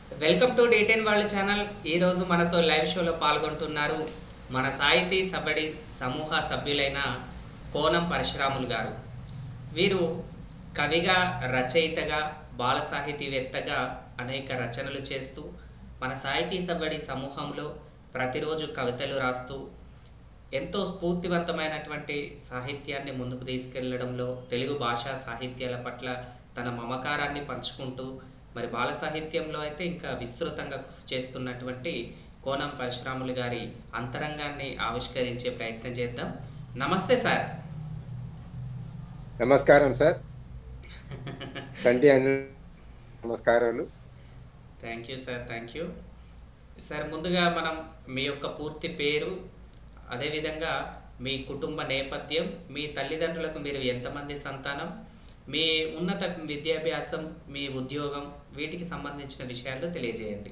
Welcome to డీటెన్ world channel ఈరోజు మనతో లైవ్ షోలో పాల్గొంటున్నారు మన సాహితీ సబడి సమూహ సభ్యులైన కోనం పరశురాములు గారు వీరు కవిగా రచయితగా బాల సాహితీవేత్తగా అనేక రచనలు చేస్తూ మన సాహితీ సబడి సమూహంలో ప్రతిరోజు కవితలు రాస్తూ ఎంతో స్ఫూర్తివంతమైనటువంటి సాహిత్యాన్ని ముందుకు తీసుకెళ్లడంలో తెలుగు భాషా సాహిత్యాల పట్ల తన మమకారాన్ని పంచుకుంటూ మరి బాల సాహిత్యంలో అయితే ఇంకా విస్తృతంగా కృషి చేస్తున్నటువంటి కోనం పరశురాములు గారి అంతరంగాన్ని ఆవిష్కరించే ప్రయత్నం చేద్దాం నమస్తే సార్ నమస్కారం సార్ తండ్రి అను నమస్కారాలు thank you sir thank you sir ముందుగా మనం మీ యొక్క పూర్తి పేరు అదేవిధంగా మీ కుటుంబ నేపథ్యం మీ తల్లిదండ్రులకు మీరు ఎంతమంది సంతానం మీ ఉన్నత విద్యాభ్యాసం మీ ఉద్యోగం వీటికి సంబంధించిన విషయాలు తెలియజేయండి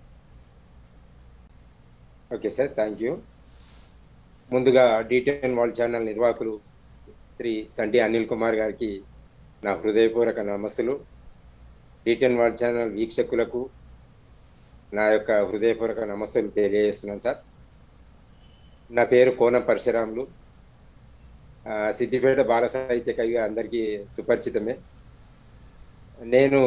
ఓకే సార్ థ్యాంక్ యూ ముందుగా డీటెయిన్ వాల్ ఛానల్ నిర్వాహకులు శ్రీ సంటి అనిల్ కుమార్ గారికి నా హృదయపూర్వక నమస్సులు డీటెయిన్ వాల్ ఛానల్ వీక్షకులకు నా యొక్క హృదయపూర్వక నమస్సులు తెలియజేస్తున్నాను సార్ నా పేరు కోనం పరశురాములు ఆ, సిద్దిపేట బాల సాహిత్య కవిగా అందరికీ సుపరిచితమే నేను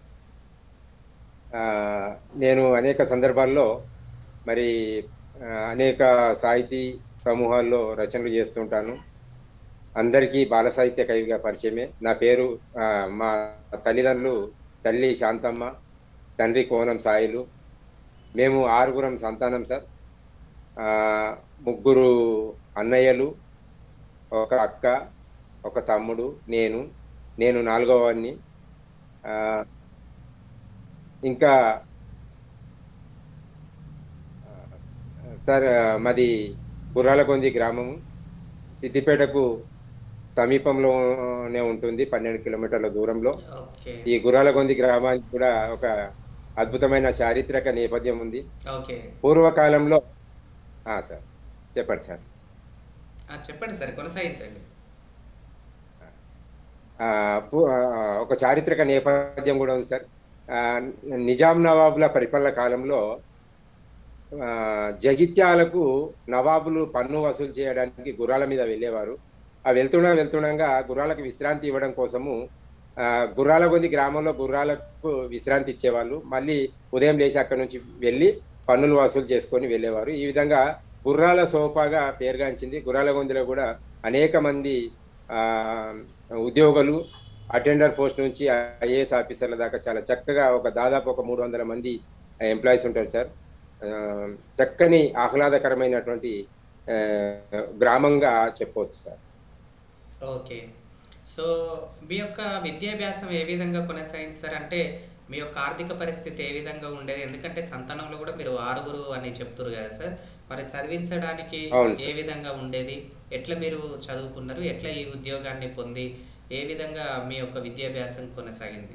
ఆ, నేను అనేక సందర్భాల్లో మరి ఆ, అనేక సాహితీ సమూహాల్లో రచనలు చేస్తుంటాను అందరికీ బాల సాహిత్య కవిగా పరిచయమే నా పేరు ఆ, మా తల్లిదండ్రులు తల్లి శాంతమ్మ తండ్రి కోనం సాయిలు మేము ఆరుగురం సంతానం సార్ ఆ, ముగ్గురు అన్నయ్యలు ఒక అక్క ఒక తమ్ముడు నేను నేను నాలుగవన్ని ఆ, ఇంకా ఆ, సార్ ఆ, మాది గుర్రాలకొంది గ్రామము సిద్దిపేటకు సమీపంలోనే ఉంటుంది పన్నెండు కిలోమీటర్ల దూరంలో ఓకే ఈ గుర్రాలకొంది గ్రామానికి కూడా ఒక అద్భుతమైన చారిత్రక నేపథ్యం ఉంది ఓకే పూర్వకాలంలో ఆ, సార్ చెప్పండి సార్ ఆ, చెప్పండి సార్ కొనసాగించండి ఆ, పు- ఆ, ఒక చారిత్రక నేపథ్యం కూడా ఉంది సార్ ఆ, నిజాం నవాబుల పరిపాలన కాలంలో ఆ, జగిత్యాలకు నవాబులు పన్ను వసూలు చేయడానికి గుర్రాల మీద వెళ్ళేవారు ఆ వెళ్తున్నా వెళ్తుండగా గుర్రాలకు విశ్రాంతి ఇవ్వడం కోసము ఆ, గుర్రాల కొద్ది గ్రామంలో గుర్రాలకు విశ్రాంతి ఇచ్చేవాళ్ళు మళ్ళీ ఉదయం లేచి అక్కడి నుంచి వెళ్ళి పన్నులు వసూలు చేసుకొని వెళ్ళేవారు ఈ విధంగా గుర్రాల సోపాగా పేరుగాంచింది గుర్రాల గొంతులో కూడా అనేక మంది ఆ, ఉద్యోగులు అటెండర్ పోస్ట్ నుంచి ఐఏఎస్ ఆఫీసర్ల దాకా చాలా చక్కగా ఒక దాదాపు ఒక మూడు వందల మంది ఎంప్లాయీస్ ఉంటారు సార్ ఆ, చక్కని ఆహ్లాదకరమైనటువంటి ఆ, గ్రామంగా చెప్పవచ్చు సార్ ఓకే సో మీ యొక్క విద్యాభ్యాసం ఏ విధంగా కొనసాగింది సార్ అంటే మీ యొక్క ఆర్థిక పరిస్థితి ఏ విధంగా ఉండేది ఎందుకంటే సంతానంలో కూడా మీరు ఆరుగురు అని చెప్తున్నారు కదా సార్ మరి చదివించడానికి అవును సార్. ఏ విధంగా ఉండేది ఎట్లా మీరు చదువుకున్నారు ఎట్లా ఈ ఉద్యోగాన్ని పొంది ఏ విధంగా మీ యొక్క విద్యాభ్యాసం కొనసాగింది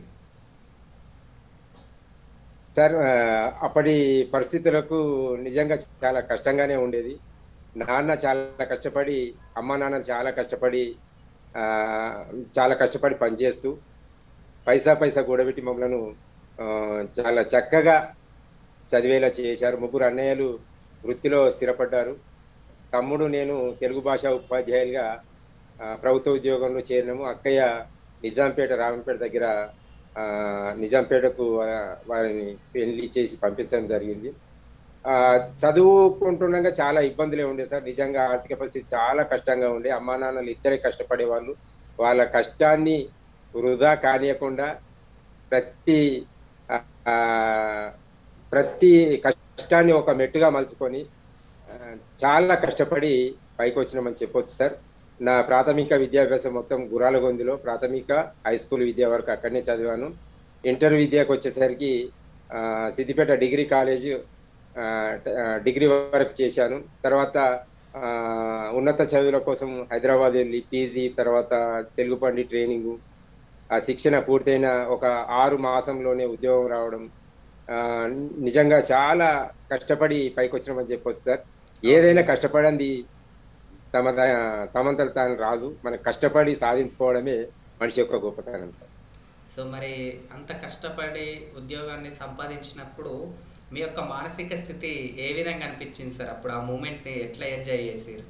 సార్ ఆ, అప్పటి పరిస్థితులకు నిజంగా చాలా కష్టంగానే ఉండేది నాన్న చాలా కష్టపడి అమ్మ నాన్న చాలా కష్టపడి ఆ, చాలా కష్టపడి పనిచేస్తూ పైసా పైసా కూడబెట్టి మమ్మలను ఆ, చాలా చక్కగా చదివేలా చేశారు ముగ్గురు అన్నయ్యలు వృత్తిలో స్థిరపడ్డారు తమ్ముడు నేను తెలుగు భాష ఉపాధ్యాయులుగా ఆ, ప్రభుత్వ ఉద్యోగంలో చేరినాము అక్కయ్య నిజాంపేట రామంపేట దగ్గర ఆ, నిజాంపేటకు ఆ, వారిని పెళ్లి చేసి పంపించడం జరిగింది ఆ, చదువుకుంటుండగా చాలా ఇబ్బందులే ఉండే సార్ నిజంగా ఆర్థిక పరిస్థితి చాలా కష్టంగా ఉండే అమ్మా నాన్నలు ఇద్దరే కష్టపడే వాళ్ళు వాళ్ళ కష్టాన్ని వృధా కానియకుండా ప్రతి ఆ, ఆ, ప్రతి కష్టాన్ని ఒక మెట్టుగా మలుచుకొని ఆ, చాలా కష్టపడి పైకి వచ్చినామని చెప్పొచ్చు సార్ నా ప్రాథమిక విద్యాభ్యాసం మొత్తం గురాలగొందిలో ప్రాథమిక హై స్కూల్ విద్య వరకు అక్కడనే చదివాను ఇంటర్ విద్యకు వచ్చేసరికి ఆ, సిద్దిపేట డిగ్రీ కాలేజ్ ఆ, ట- ఆ, డిగ్రీ వరకు చేశాను తర్వాత ఆ, ఉన్నత చదువుల కోసం హైదరాబాద్ వెళ్ళి పీజీ తర్వాత తెలుగు పండి ట్రైనింగ్ ఆ శిక్షణ పూర్తయిన ఒక ఆరు మాసంలోనే ఉద్యోగం రావడం ఆ, నిజంగా చాలా కష్టపడి పైకి వచ్చినామని చెప్పొచ్చు సార్ ఏదైనా కష్టపడింది తమ ద- తమంతట తాను రాదు మనం కష్టపడి సాధించుకోవడమే మనిషి యొక్క గొప్పతనం సార్ సో మరి అంత కష్టపడి ఉద్యోగాన్ని సంపాదించినప్పుడు మీ యొక్క మానసిక స్థితి ఏ విధంగా అనిపించింది సార్ అప్పుడు ఆ మూమెంట్ని ఎట్లా ఎంజాయ్ చేసారు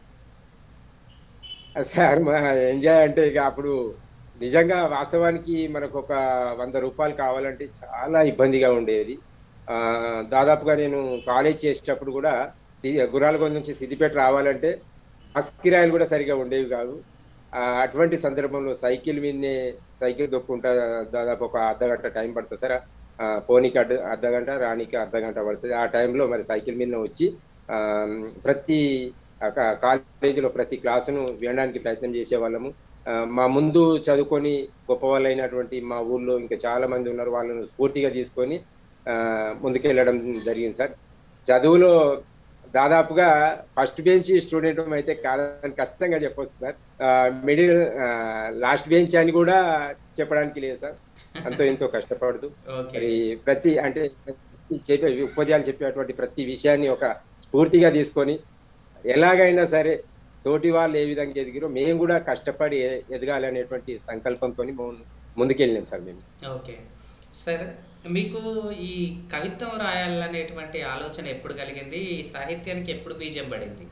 సార్ మా ఎంజాయ్ అంటే ఇక అప్పుడు నిజంగా వాస్తవానికి మనకు ఒక వంద రూపాయలు కావాలంటే చాలా ఇబ్బందిగా ఉండేది ఆ, దాదాపుగా నేను కాలేజ్ చేసేటప్పుడు కూడా సి- గుర్రాలగొండ నుంచి సిద్దిపేట రావాలంటే బస్ కిరాయిలు కూడా సరిగా ఉండేవి కాదు ఆ, అటువంటి సందర్భంలో సైకిల్ మీదనే సైకిల్ దొక్కుంటా దాదాపు ఒక అర్ధ గంట టైం పడుతుంది సార్ ఆ, పోనీకి అర్ధ అర్ధ గంట రానికి అర్ధ గంట పడుతుంది ఆ టైంలో మరి సైకిల్ మీద వచ్చి ఆ, ప్రతి ఆ కా- కాలేజీలో ప్రతి క్లాసును వినడానికి ప్రయత్నం చేసేవాళ్ళము ఆ, మా ముందు చదువుకొని గొప్ప వాళ్ళైనటువంటి మా ఊళ్ళో ఇంకా చాలా మంది ఉన్నారు వాళ్ళను స్ఫూర్తిగా తీసుకొని ఆ, ముందుకెళ్ళడం జరిగింది సార్ చదువులో దాదాపుగా ఫస్ట్ బెంచ్ స్టూడెంట్ అయితే కాదని ఖచ్చితంగా చెప్పొచ్చు సార్ మిడిల్ లాస్ట్ బెంచ్ అని కూడా చెప్పడానికి లేదు సార్ అంతో ఎంతో కష్టపడుతూ ఓకే మరి ప్రతి అంటే ప్రతి చెప్పే ఉపాధ్యాయులు చెప్పేటువంటి ప్రతి విషయాన్ని ఒక స్ఫూర్తిగా తీసుకొని ఎలాగైనా సరే తోటి వాళ్ళు ఏ విధంగా ఎదిగిరో మేము కూడా కష్టపడి ఎ- ఎదగాలి అనేటువంటి సంకల్పంతో ముందుకెళ్ళినాం సార్ మేము ఓకే సార్ మీకు ఈ కవిత్వం రాయాలనేటువంటి ఆలోచన ఎప్పుడు కలిగింది ఈ సాహిత్యానికి ఎప్పుడు బీజం పడింది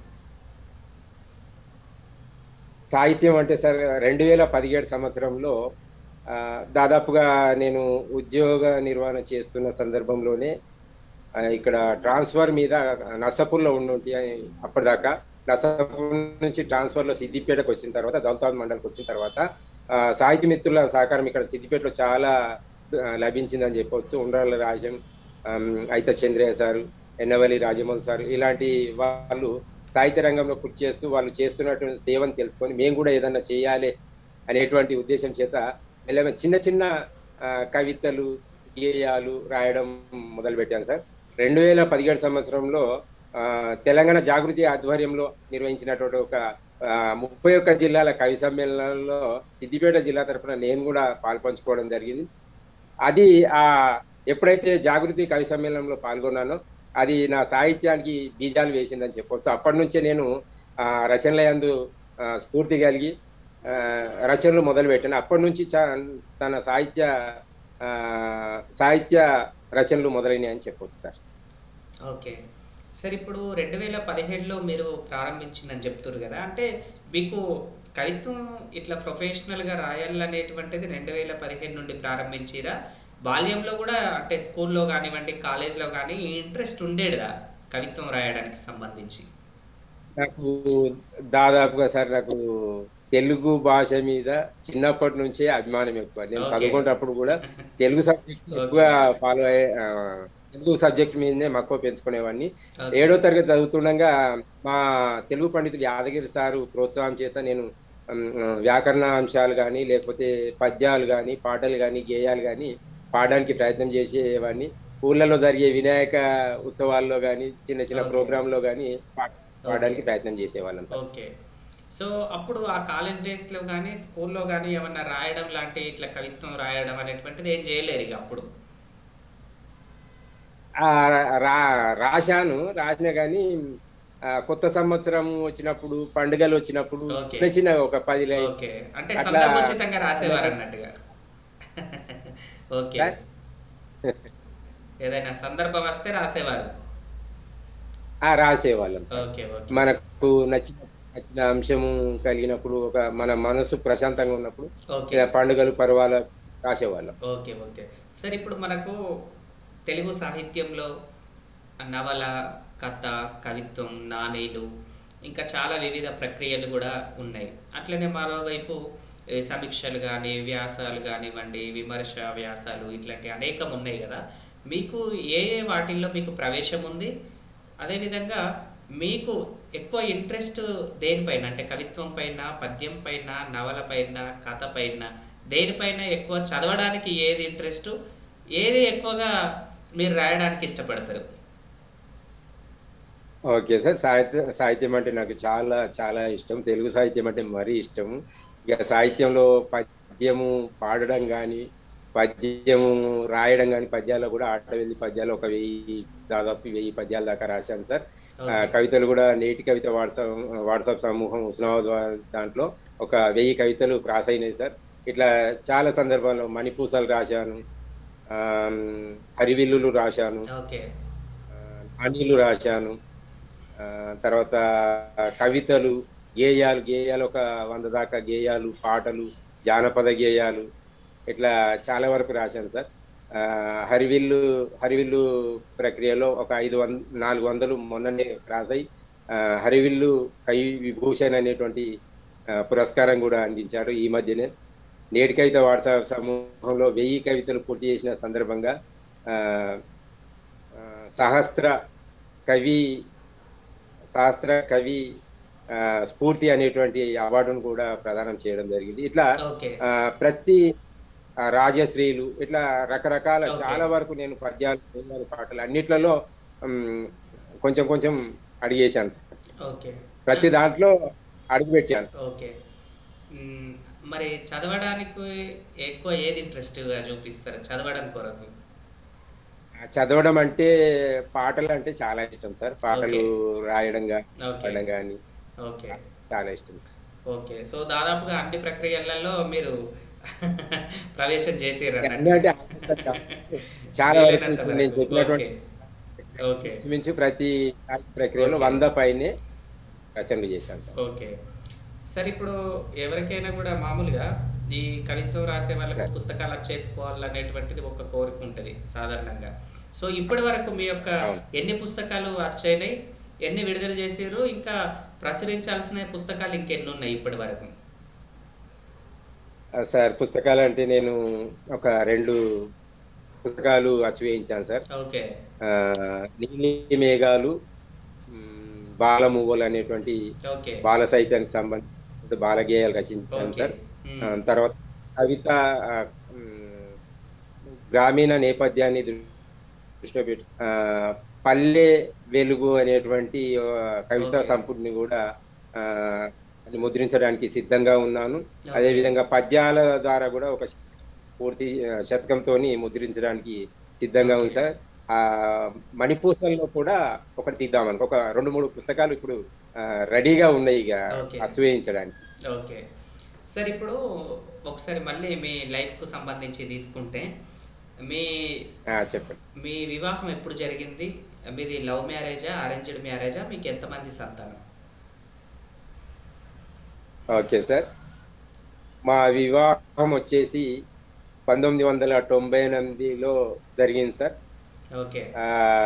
సాహిత్యం అంటే సార్ రెండు వేల పదిహేడు సంవత్సరంలో ఆ, దాదాపుగా నేను ఉద్యోగ నిర్వహణ చేస్తున్న సందర్భంలోనే ఆ, ఇక్కడ ట్రాన్స్ఫర్ మీద నర్సాపూర్లో ఉండి అప్పటిదాకా నర్సాపూర్ నుంచి ట్రాన్స్ఫర్ లో సిద్దిపేటకు వచ్చిన తర్వాత దౌలతాబాద్ మండలికి వచ్చిన తర్వాత ఆ, సాహిత్య మిత్రుల సహకారం ఇక్కడ సిద్దిపేటలో చాలా ఆ, లభించిందని చెప్పవచ్చు ఉండ్రాల రాజం అయిత చంద్రయ్య సారు ఎన్నవల్లి రాజమౌళి సార్ ఇలాంటి వాళ్ళు సాహిత్య రంగంలో కృషి చేస్తూ వాళ్ళు చేస్తున్నటువంటి సేవను తెలుసుకొని మేము కూడా ఏదన్నా చేయాలి అనేటువంటి ఉద్దేశం చేత మెల్లమె- చిన్న చిన్న ఆ, కవితలు గేయాలు రాయడం మొదలు పెట్టాను సార్ రెండు వేల పదిహేడు సంవత్సరంలో ఆ, తెలంగాణ జాగృతి ఆధ్వర్యంలో నిర్వహించినటువంటి ఒక ఆ, ముప్పై ఒక్క జిల్లాల కవి సమ్మేళనంలో సిద్దిపేట జిల్లా తరఫున నేను కూడా పాల్పంచుకోవడం జరిగింది అది ఆ ఎప్పుడైతే జాగృతి కవి సమ్మేళనంలో పాల్గొన్నానో అది నా సాహిత్యానికి బీజాలు వేసిందని చెప్పవచ్చు అప్పటి నుంచే నేను ఆ, రచనల యందు ఆ, స్ఫూర్తి కలిగి ఆ, రచనలు మొదలు పెట్టాను అప్పటి నుంచి చా- తన సాహిత్య ఆ, సాహిత్య రచనలు మొదలైనాయని చెప్పొచ్చు సార్ ఓకే సార్ ఇప్పుడు రెండు వేల పదిహేడులో మీరు ప్రారంభించిందని చెప్తున్నారు కదా అంటే మీకు కవిత్వం ఇట్లా ప్రొఫెషనల్గా రాయాలనేటువంటిది రెండు వేల పదిహేడు నుండి ప్రారంభించిరా బాల్యంలో కూడా అంటే స్కూల్లో కానివ్వండి కాలేజ్లో కానీ ఇంట్రెస్ట్ ఉండేదా కవిత్వం రాయడానికి సంబంధించి నాకు దాదాపుగా సార్ నాకు తెలుగు భాష మీద చిన్నప్పటి నుంచే అభిమానం ఎక్కువ నేను Okay. చదువుకునేటప్పుడు కూడా తెలుగు సబ్జెక్ట్ Okay. ఎక్కువ ఫాలో అయ్యే ఆ, తెలుగు సబ్జెక్ట్ మీదనే మక్కువ పెంచుకునేవాడిని Okay. ఏడో తరగతి చదువుతుండగా మా తెలుగు పండితుడు యాదగిరి సారు ప్రోత్సాహం చేత నేను ఉమ్, వ్యాకరణ అంశాలు కానీ లేకపోతే పద్యాలు కానీ పాటలు కానీ గేయాలు కానీ పాడడానికి ప్రయత్నం చేసేవాడిని ఊళ్ళలో జరిగే వినాయక ఉత్సవాల్లో కానీ చిన్న చిన్న Okay. ప్రోగ్రాంలో కానీ పాడడానికి ప్రయత్నం చేసేవాళ్ళం సార్ ఓకే సో అప్పుడు ఆ కాలేజ్ డేస్లో కానీ స్కూల్లో కానీ ఏమన్నా రాయడం లాంటి ఇట్లా కవిత్వం రాయడం అనేటువంటిది ఏం చేయలేరు ఇక అప్పుడు ఆ, రా రాశాను రాసిన కానీ ఆ, కొత్త సంవత్సరం వచ్చినప్పుడు పండుగలు వచ్చినప్పుడు Okay. చిన్న చిన్న ఒక పది లై- ఓకే అంటే అట్లా- సందర్భోచితంగా రాసేవారు అన్నట్టుగా ఓకే సార్? ఏదైనా సందర్భం వస్తే రాసేవారు ఆ, రాసేవాళ్ళం సార్. ఓకే ఓకే మనకు నచ్చిన నచ్చిన అంశము కలిగినప్పుడు ఒక మన మనసు ప్రశాంతంగా ఉన్నప్పుడు ఓకే ఇలా పండుగలు పర్వాల రాసేవాళ్ళం ఓకే ఓకే సార్ ఇప్పుడు మనకు తెలుగు సాహిత్యంలో నవల కథ కవిత్వం నాణేలు ఇంకా చాలా వివిధ ప్రక్రియలు కూడా ఉన్నాయి అట్లనే మరోవైపు ఏ, సమీక్షలు కానీ వ్యాసాలు కానివ్వండి విమర్శ వ్యాసాలు ఇట్లాంటి అనేకం ఉన్నాయి కదా మీకు ఏ ఏ వాటిల్లో మీకు ప్రవేశం ఉంది అదేవిధంగా మీకు ఎక్కువ ఇంట్రెస్ట్ దేనిపైన అంటే కవిత్వం పైన పద్యం పైన నవల పైన కథ పైన దేనిపైన ఎక్కువ చదవడానికి ఏది ఇంట్రెస్ట్ ఏది ఎక్కువగా మీరు రాయడానికి ఇష్టపడతారు ఓకే సార్ సాహిత్య సాహిత్యం అంటే నాకు చాలా చాలా ఇష్టం తెలుగు సాహిత్యం అంటే మరీ ఇష్టం ఇక సాహిత్యంలో పద్యము పాడడం కానీ పద్యము రాయడం కానీ పద్యాల్లో కూడా ఆటవెల్లి పద్యాలు ఒక వెయ్యి దాదాపు వెయ్యి పద్యాల దాకా రాశాను సార్ ఆ, ఓకే. కవితలు కూడా నేటి కవిత వాట్సాప్ వాట్సాప్ సమూహం ఉస్నాబాద్ వా- దాంట్లో ఒక వెయ్యి కవితలు క్రాస్ అయినాయి సార్ ఇట్లా చాలా సందర్భాల్లో మణిపూసలు రాశాను ఆ, హరివిల్లులు రాశాను ఓకే ఆ, నానీలు రాశాను ఆ, తర్వాత కవితలు గేయాలు గేయాలు ఒక వంద దాకా గేయాలు పాటలు జానపద గేయాలు ఇట్లా చాలా వరకు రాశాను సార్ ఆ, హరివిల్లు హరివిల్లు ప్రక్రియలో ఒక ఐదు వంద నాలుగు వందలు మొన్ననే రాసాయి ఆ, హరివిల్లు కవి విభూషణ్ అనేటువంటి ఆ, పురస్కారం కూడా అందించారు ఈ మధ్యనే నేటి కవిత వాట్సాప్ సమూహంలో వెయ్యి కవితలు పూర్తి చేసిన సందర్భంగా ఆ, ఆ, సహస్ర కవి శాస్త్ర కవి ఆ, స్ఫూర్తి అనేటువంటి అవార్డును కూడా ప్రదానం చేయడం జరిగింది ఇట్లా ఓకే ఆ, ప్రతి ఆ, రాజశ్రీలు ఇట్లా రకరకాల Okay. చాలా వరకు నేను పద్యాలు గేయాలు, పాటలు అన్నిట్లలో ఉమ్, కొంచెం కొంచెం అడిగేశాను సార్. ఓకే ప్రతి దాంట్లో అడుగు పెట్టాను ఓకే మ్మ్. మరి చదవడానికి ఎక్కువ ఏది ఇంట్రెస్ట్గా చూపిస్తారు చదవడం కొరకు ఆ, చదవడం అంటే పాటలు అంటే చాలా ఇష్టం సార్ పాటలు రాయడం కానీ ఓకే పాడడం కానీ ఓకే చాలా ఇష్టం సార్. ఓకే సో దాదాపుగా అన్ని ప్రక్రియలలో మీరు ప్రవేశం చేసిర్రు అన్నీ అన్నట్టు. అంటే ఆనందంగా చాలా వరకు వీలైనంత ఇప్పుడు నేను వరకు. చెప్పినటువంటి ఓకే ఓకే మించి ప్రతి ప్రక్రియలో Okay. వంద పైనే రచనలు చేశాను సార్ ఓకే సార్ ఇప్పుడు ఎవరికైనా కూడా మామూలుగా ఈ కవిత్వం రాసే వాళ్ళకు Okay. పుస్తకాలు చేసుకోవాలనేటువంటిది ఒక కోరిక ఉంటుంది సాధారణంగా సో ఇప్పటి వరకు మీ యొక్క అవును. ఎన్ని పుస్తకాలు వచ్చాయినాయి ఎన్ని విడుదల చేసారు ఇంకా ప్రచురించాల్సిన పుస్తకాలు ఇంకెన్ని ఉన్నాయి ఇప్పటి వరకు ఆ, సార్ పుస్తకాలు అంటే నేను ఒక రెండు పుస్తకాలు అచ్చివేయించాను సార్ ఓకే ఆ, నీలి మేఘాలు మ్, బాలమువ్వలు అనేటువంటి ఓకే బాల సాహిత్యానికి సంబంధించిన బాలగేయాలు రచించాను ఓకే సార్ మ్మ్. ఆ, తర్వాత కవిత ఆ, మ్, గ్రామీణ నేపథ్యాన్ని దృష్టిలో పెట్టి ఆ, పల్లె వెలుగు అనేటువంటి ఆ, కవితా ఓకే. సంపుటిని కూడా ఆ, అది ముద్రించడానికి సిద్ధంగా ఉన్నాను ఓకే. అదే విధంగా పద్యాల ద్వారా కూడా ఒక పూర్తి శతకంతో ముద్రించడానికి సిద్ధంగా ఉంది ఓకే. సార్ ఆ మణిపూసల్లో కూడా ఒకటి తీద్దామని ఒక రెండు మూడు పుస్తకాలు ఇప్పుడు ఆ, రెడీగా ఉన్నాయి ఇక ఓకే. అచ్చువేయించడానికి ఓకే సార్ ఇప్పుడు ఒకసారి మళ్ళీ మీ లైఫ్కు సంబంధించి తీసుకుంటే మీ ఆ, చెప్పండి మీ వివాహం ఎప్పుడు జరిగింది మీది లవ్ మ్యారేజా అరేంజ్డ్ మ్యారేజా మీకు ఎంతమంది సంతానం ఓకే సార్ మా వివాహం వచ్చేసి పంతొమ్మిది వందల తొంభై ఎనిమిదిలో జరిగింది సార్ ఓకే ఆ,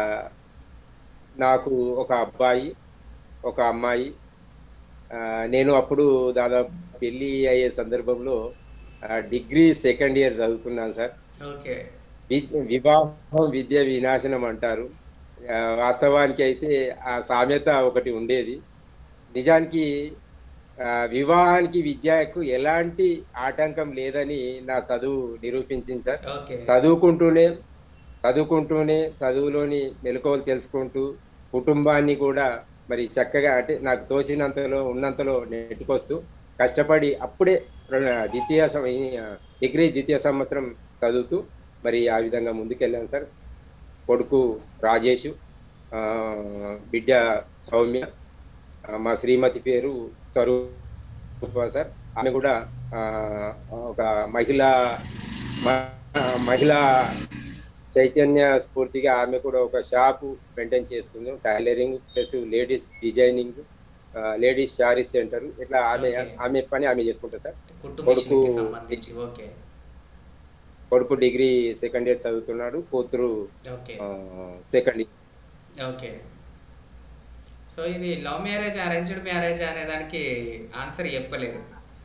నాకు ఒక అబ్బాయి ఒక అమ్మాయి ఆ, నేను అప్పుడు దాదాపు పెళ్ళి అయ్యే సందర్భంలో ఆ, డిగ్రీ సెకండ్ ఇయర్ చదువుతున్నాను సార్ ఓకే వి- వివాహం విద్య వినాశనం అంటారు ఆ, వాస్తవానికి అయితే ఆ సామెత ఒకటి ఉండేది నిజానికి ఆ, వివాహానికి విద్యకు ఎలాంటి ఆటంకం లేదని నా చదువు నిరూపించింది సార్ ఓకే చదువుకుంటూనే చదువుకుంటూనే చదువులోని మెలకువలు తెలుసుకుంటూ కుటుంబాన్ని కూడా మరి చక్కగా అంటే నాకు తోచినంతలో ఉన్నంతలో నెట్టుకొస్తూ కష్టపడి అప్పుడే ప్ర- ద్వితీయ సం- ఈ, ఆ, డిగ్రీ ద్వితీయ సంవత్సరం చదువుతూ మరి ఆ విధంగా ముందుకెళ్ళాను సార్ కొడుకు రాజేష్ ఆ, బిడ్డ సౌమ్య ఆ, మా శ్రీమతి పేరు స్వరూప సార్ ఆమె కూడా ఆ, ఒక మహిళా మ- మహిళా చైతన్య స్ఫూర్తిగా ఆమె కూడా ఒక షాపు మెయింటైన్ చేస్తుంది tailoring plus ladies designing ladies sarees centre ఇట్లా ఆమె Okay. ఆమె పని ఆమె చేసుకుంటారు సార్ కుటుంబానికి కొడుకు- సంబంధించి ఓకే కొడుకు డిగ్రీ సెకండ్ ఇయర్ చదువుతున్నాడు కూతురు okay second year okay so ఇది లవ్ మ్యారేజ్ అరేంజ్డ్ మ్యారేజ్ అనే దానికి ఆన్సర్ చెప్పలేదు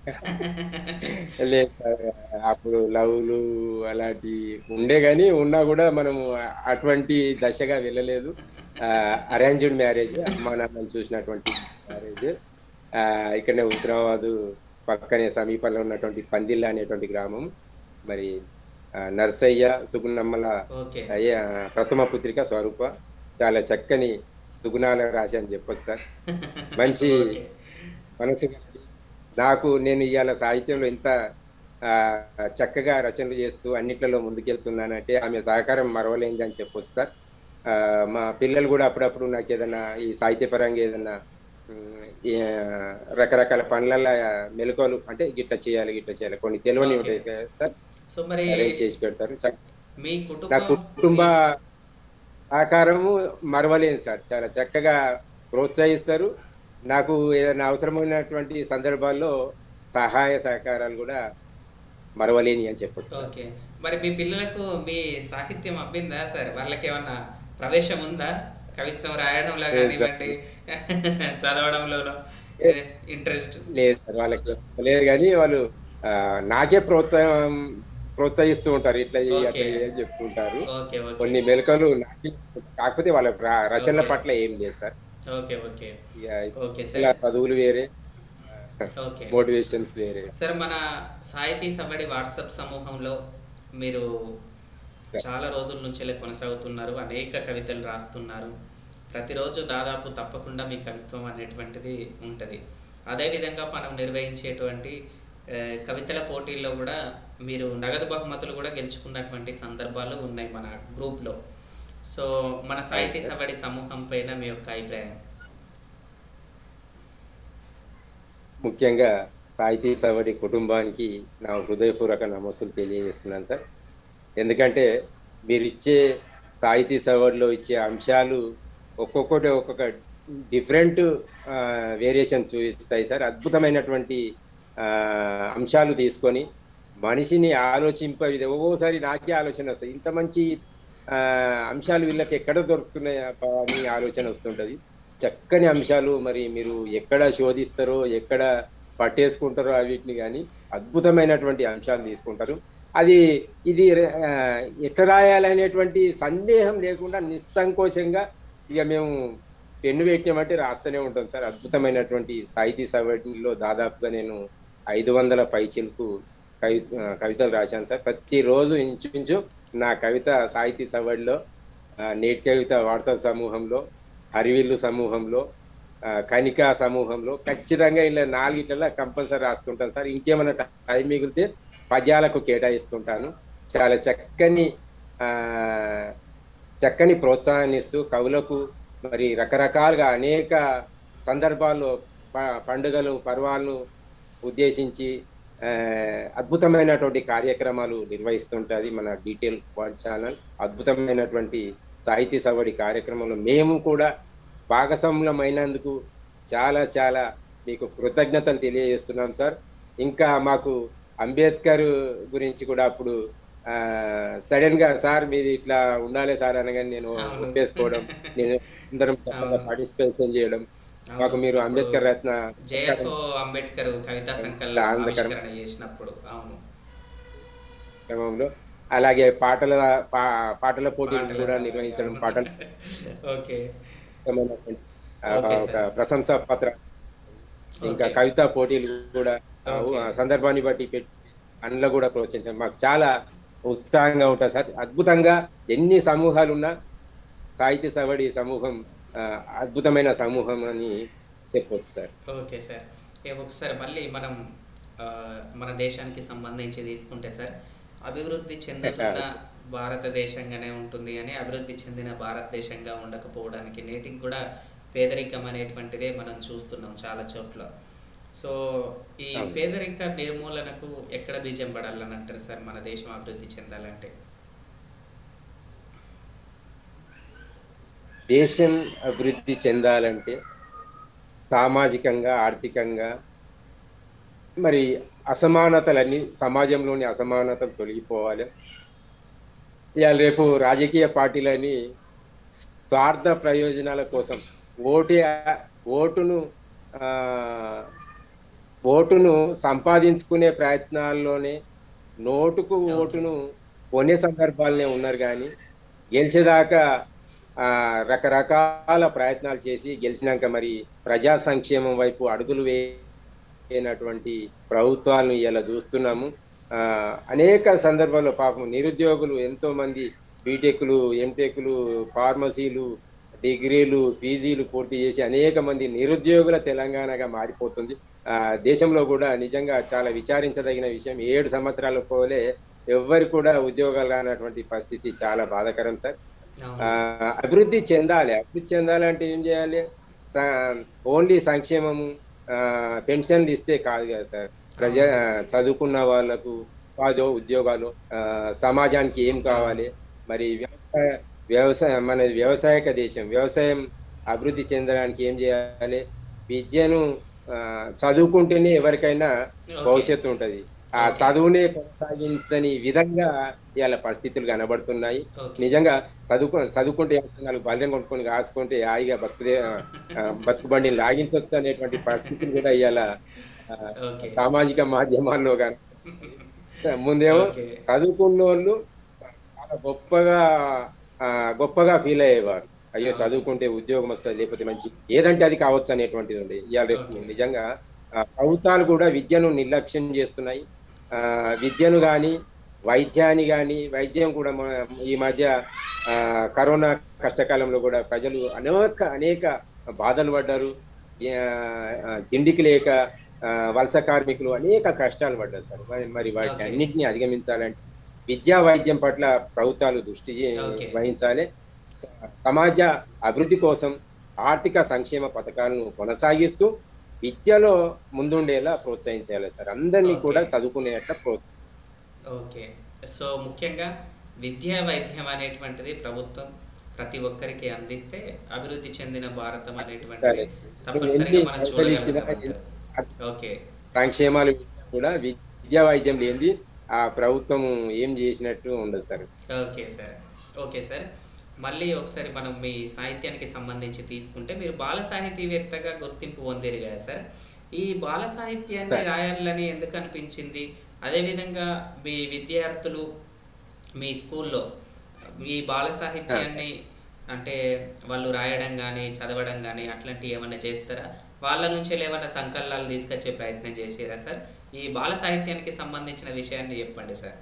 లేదు సార్ అప్పుడు లవ్లు అలాంటి ఉండే గానీ ఉన్నా కూడా మనము అటువంటి దశగా వెళ్ళలేదు అరేంజ్డ్ మ్యారేజ్ అమ్మా నాన్నలు చూసినటువంటి మ్యారేజ్ ఇక్కడనే హుస్నాబాద్ పక్కనే సమీపంలో ఉన్నటువంటి పందిళ్ళ అనేటువంటి గ్రామం మరి ఆ, నర్సయ్య సుగుణమ్మల ఓకే అయ్య ప్రథమ పుత్రిక స్వరూప చాలా చక్కని సుగుణాల రాశి అని చెప్పొచ్చు సార్ మంచి ఓకే మనసు కలిగి నాకు నేను ఇవాళ సాహిత్యంలో ఇంత ఆ, చక్కగా రచనలు చేస్తూ అన్నిట్లలో ముందుకెళ్తున్నానంటే ఆమె సహకారం మరవలేంది అని చెప్పొచ్చు సార్ ఆ, మా పిల్లలు కూడా అప్పుడప్పుడు నాకు ఏదైనా ఈ సాహిత్యపరంగా ఏదైనా ఉమ్, ఈ, రకరకాల పనులలో మెలకువలు అంటే గిట్ట చేయాలి గిట్ట చేయాలి కొన్ని తెలియని Okay. ఉంటాయి కదా సార్ సో మరి అరేంజ్ చేసి పెడతారు చ- మీ నా కుటుంబం కుటుంబ ఆకారము మరవలేను సార్ చాలా చక్కగా ప్రోత్సహిస్తారు నాకు ఏదైనా అవసరమైనటువంటి సందర్భాల్లో సహాయ సహకారాలు కూడా మరవలేని అని చెప్పొచ్చు సార్. ఓకే మరి మీ పిల్లలకు మీ సాహిత్యం అబ్బిందా సార్ వాళ్ళకి ఏమన్నా ప్రవేశం ఉందా కవిత్వం రాయడంలో లేదు కానివ్వండి చదవడంలోనో ఇంట్రెస్ట్ లేదు సార్ వాళ్ళకి లేదు కానీ వాళ్ళు ఆ, నాకే ప్రోత్సాహం ప్రోత్సహిస్తూ ఉంటారు ఇట్లా చేయి అట్లా Okay. చేయి అని చెప్తుంటారు ఓకే ఓకే కొన్ని మెలకలు నాకే కాకపోతే వాళ్ళ ర- రచనల Okay. పట్ల ఏం లేదు సార్ ఓకే ఓకే ఇక ఓకే ఇలా సార్ చదువులు వేరే ఓకే మోటివేషన్స్ వేరే సార్ మన సాహితీ సవ్వడి వాట్సాప్ సమూహంలో మీరు సార్. చాలా రోజుల నుంచి కొనసాగుతున్నారు అనేక కవితలు రాస్తున్నారు ప్రతిరోజు దాదాపు తప్పకుండా మీ కవిత్వం అనేటువంటిది ఉంటుంది అదేవిధంగా మనం నిర్వహించేటువంటి ఆ, కవితల పోటీల్లో కూడా మీరు నగదు బహుమతులు కూడా గెలుచుకున్నటువంటి సందర్భాలు ఉన్నాయి మన గ్రూప్లో సో మన సాహితీ సవ్వడి సమూహం పైన మీ యొక్క అభిప్రాయం ముఖ్యంగా సాహితీ సవడి కుటుంబానికి నా హృదయపూర్వక నమస్సులు తెలియజేస్తున్నాను సార్ ఎందుకంటే మీరు ఇచ్చే సాహితీ సవడిలో ఇచ్చే అంశాలు ఒక్కొక్కటి ఒక్కొక్క డిఫరెంట్ వేరియేషన్ చూపిస్తాయి సార్ అద్భుతమైనటువంటి ఆ, అంశాలు తీసుకొని మనిషిని ఆలోచింప ఒక్కోసారి నాకే ఆలోచన వస్తాయి ఇంత మంచి ఆ, అంశాలు వీళ్ళకి ఎక్కడ దొరుకుతున్నాయి అని ఆలోచన వస్తుంటది చక్కని అంశాలు మరి మీరు ఎక్కడ శోధిస్తారో ఎక్కడ పట్టేసుకుంటారో వీటిని కానీ అద్భుతమైనటువంటి అంశాలు తీసుకుంటారు అది ఇది ఆ, ఎట్లా రాయాలనేటువంటి సందేహం లేకుండా నిస్సంకోచంగా ఇక మేము పెన్ను పెట్టినామంటే రాస్తూనే ఉంటాం సార్ అద్భుతమైనటువంటి సాహితీ సభలో దాదాపుగా నేను ఐదు వందల పైచిలకు కవి ఆ, కవితలు రాశాను సార్ ప్రతిరోజు ఇంచుమించు నా కవిత సాహితీ సభలో నేటి కవిత వాట్సాప్ సమూహంలో హరివిల్లు సమూహంలో ఆ, కనికా సమూహంలో ఖచ్చితంగా ఇలా నాలుగిట్లలో కంపల్సరీ రాస్తుంటాను సార్ ఇంకేమైనా టైం మిగిలితే పద్యాలకు కేటాయిస్తుంటాను చాలా చక్కని ఆ చక్కని ప్రోత్సాహాన్ని ఇస్తూ కవులకు మరి రకరకాలుగా అనేక సందర్భాల్లో ప- పండుగలు పర్వాలను ఉద్దేశించి ఆ, అద్భుతమైనటువంటి కార్యక్రమాలు నిర్వహిస్తుంటుంది మన డీటెయిల్ వార్డ్ ఛానల్ అద్భుతమైనటువంటి సాహితీ సవడి కార్యక్రమంలో మేము కూడా భాగస్వామ్యమైనందుకు చాలా చాలా మీకు కృతజ్ఞతలు తెలియజేస్తున్నాం సార్ ఇంకా మాకు అంబేద్కర్ గురించి కూడా అప్పుడు సడన్ గా సార్ మీది ఇట్లా ఉండాలి సార్ అనగానే నేను అవును. ఒప్పేసుకోవడం నేను అందరం చక్కగా అవును. పార్టిసిపేషన్ చేయడం మాకు మీరు అంబేద్కర్ రత్న జయహో అంబేద్కర్ కవితా సంకలనం ఆనందకరం. ఆవిష్కరణ చేసినప్పుడు అవును క్రమంలో అలాగే పాటల పా- పాటల పోటీలు పాటల కూడా సభ, నిర్వహించడం అవును. పాటల ఓకే సంబంధమైనటువంటి, ఆ, ఓకే ఒక సార్. ప్రశంసా పత్ర ఇంకా ఓకే. కవితా పోటీలు కూడా ఆ, ఓకే. ఆ సందర్భాన్ని బట్టి పెట్టి అందులో కూడా ప్రోత్సహించాం మాకు చాలా ఉత్సాహంగా ఉంటుంది సార్ అద్భుతంగా ఎన్ని సమూహాలు ఉన్నా సాహిత్య సవడి సమూహం ఆ, అద్భుతమైన సమూహం అని చెప్పవచ్చు సార్ ఓకే సార్ ఏ ఒకసారి మళ్ళీ మనం ఆ, మన దేశానికి సంబంధించి తీసుకుంటే సార్ అభివృద్ధి చెందుతున్న భారతదేశంగానే ఉంటుంది అని అభివృద్ధి చెందిన భారతదేశంగా ఉండకపోవడానికి నేటికి కూడా పేదరికం అనేటువంటిదే మనం చూస్తున్నాం చాలా చోట్ల సో ఈ అవును. పేదరిక నిర్మూలనకు ఎక్కడ బీజం పడాలని అంటారు సార్ మన దేశం అభివృద్ధి చెందాలంటే దేశం అభివృద్ధి చెందాలంటే సామాజికంగా ఆర్థికంగా మరి అసమానతలన్నీ సమాజంలోని అసమానతలు తొలగిపోవాలి ఇవాళ రేపు రాజకీయ పార్టీలని స్వార్థ ప్రయోజనాల కోసం ఓటే ఓటును ఆ, ఓటును సంపాదించుకునే ప్రయత్నాల్లోనే నోటుకు ఓటును కొనే సందర్భాలనే ఉన్నారు కానీ గెలిచేదాకా ఆ, రకరకాల ప్రయత్నాలు చేసి గెలిచినాక మరి ప్రజా సంక్షేమం వైపు అడుగులు వేయనటువంటి ప్రభుత్వాలను ఇలా చూస్తున్నాము ఆ, అనేక సందర్భాల్లో పాపం నిరుద్యోగులు ఎంతో మంది బీటెక్లు ఎంటెక్లు ఫార్మసీలు డిగ్రీలు పీజీలు పూర్తి చేసి అనేక మంది నిరుద్యోగుల తెలంగాణగా మారిపోతుంది ఆ దేశంలో కూడా నిజంగా చాలా విచారించదగిన విషయం ఏడు సంవత్సరాల పోలే ఎవ్వరు కూడా ఉద్యోగాలు రానటువంటి పరిస్థితి చాలా బాధాకరం సార్ ఆ, అవును అభివృద్ధి చెందాలి అభివృద్ధి చెందాలంటే ఏం చేయాలి ఓన్లీ సంక్షేమము ఆ, పెన్షన్లు ఇస్తే కాదు కదా సార్ ప్రజ ఆ, చదువుకున్న వాళ్ళకు ఉపాధి ఉద్యోగాలు ఆ, సమాజానికి ఏం కావాలి మరి వ్యవసాయ వ్యవసాయం మన వ్యవసాయక దేశం వ్యవసాయం అభివృద్ధి చెందడానికి ఏం చేయాలి విద్యను ఆ, చదువుకుంటేనే ఎవరికైనా Okay. భవిష్యత్తు ఉంటది ఆ చదువునే కొనసాగించని విధంగా ఇవాళ పరిస్థితులు కనబడుతున్నాయి ఓకే నిజంగా చదువుకు చదువుకుంటే ఏమవుతుంది? నాలుగు బల్యం కొనుక్కొని కాసుకుంటే హాయిగా బతుకుదే ఆ, బతుకు బండిని లాగించవచ్చు అనేటువంటి పరిస్థితులు కూడా ఇవాళ ఆ, ఓకే సామాజిక మాధ్యమాల్లో కానీ ముందేమో ఓకే. చదువుకున్న వాళ్ళు చాలా గొప్పగా ఆ, గొప్పగా ఫీల్ అయ్యేవారు అయ్యో చదువుకుంటే ఉద్యోగం వస్తుంది లేకపోతే మంచి ఏదంటే అది కావచ్చు అనేటువంటిది ఉంది ఇవాళ రేపు ఓకే. నిజంగా ఆ, ప్రభుత్వాలు కూడా విద్యను నిర్లక్ష్యం చేస్తున్నాయి ఆ, విద్యను కానీ వైద్యాన్ని కానీ వైద్యం కూడా మన- ఈ మధ్య ఆ, కరోనా కష్టకాలంలో కూడా ప్రజలు అనేక అనేక బాధలు పడ్డారు ఆ, ఆ, తిండికి లేక ఆ, వలస కార్మికులు అనేక కష్టాలు పడ్డారు సార్ మరి మరి వాటిని Okay. అన్నింటినీ అధిగమించాలంటే విద్యా వైద్యం పట్ల ప్రభుత్వాలు దృష్టి చే- Okay. వహించాలి స- సమాజ అభివృద్ధి కోసం ఆర్థిక సంక్షేమ పథకాలను కొనసాగిస్తూ విద్యలో ముందుండేలా ప్రోత్సహించాలి సార్ అందరినీ Okay. కూడా చదువుకునేట్ల ప్రోత్సహించాలి ఓకే సో ముఖ్యంగా విద్యా వైద్యం అనేటువంటిది ప్రభుత్వం ప్రతి ఒక్కరికి అందిస్తే అభివృద్ధి చెందిన భారతం అనేటువంటిది సరే. తప్పనిసరిగా ఎన్ని మనం పైసలు ఇచ్చినా చూడగలుగుతాం ఓకే సంక్షేమాలు కూడా విద్యా వైద్యం లేనిది ఆ ప్రభుత్వం ఏం చేసినట్టు ఉండదు sir okay sir okay sir మళ్ళీ ఒకసారి మనం మీ సాహిత్యానికి సంబంధించి తీసుకుంటే మీరు బాల సాహితీవేత్తగా గుర్తింపు పొందారు కదా సార్ ఈ బాల సాహిత్యాన్ని సార్. రాయాలని ఎందుకు అనిపించింది అదేవిధంగా మీ విద్యార్థులు మీ స్కూల్లో ఈ బాల సాహిత్యాన్ని అంటే వాళ్ళు రాయడం కానీ చదవడం కానీ అట్లాంటివి ఏమైనా చేస్తారా వాళ్ళ నుంచి ఏమైనా సంకలనాలు తీసుకొచ్చే ప్రయత్నం చేసారా సార్ ఈ బాల సాహిత్యానికి సంబంధించిన విషయాన్ని చెప్పండి సార్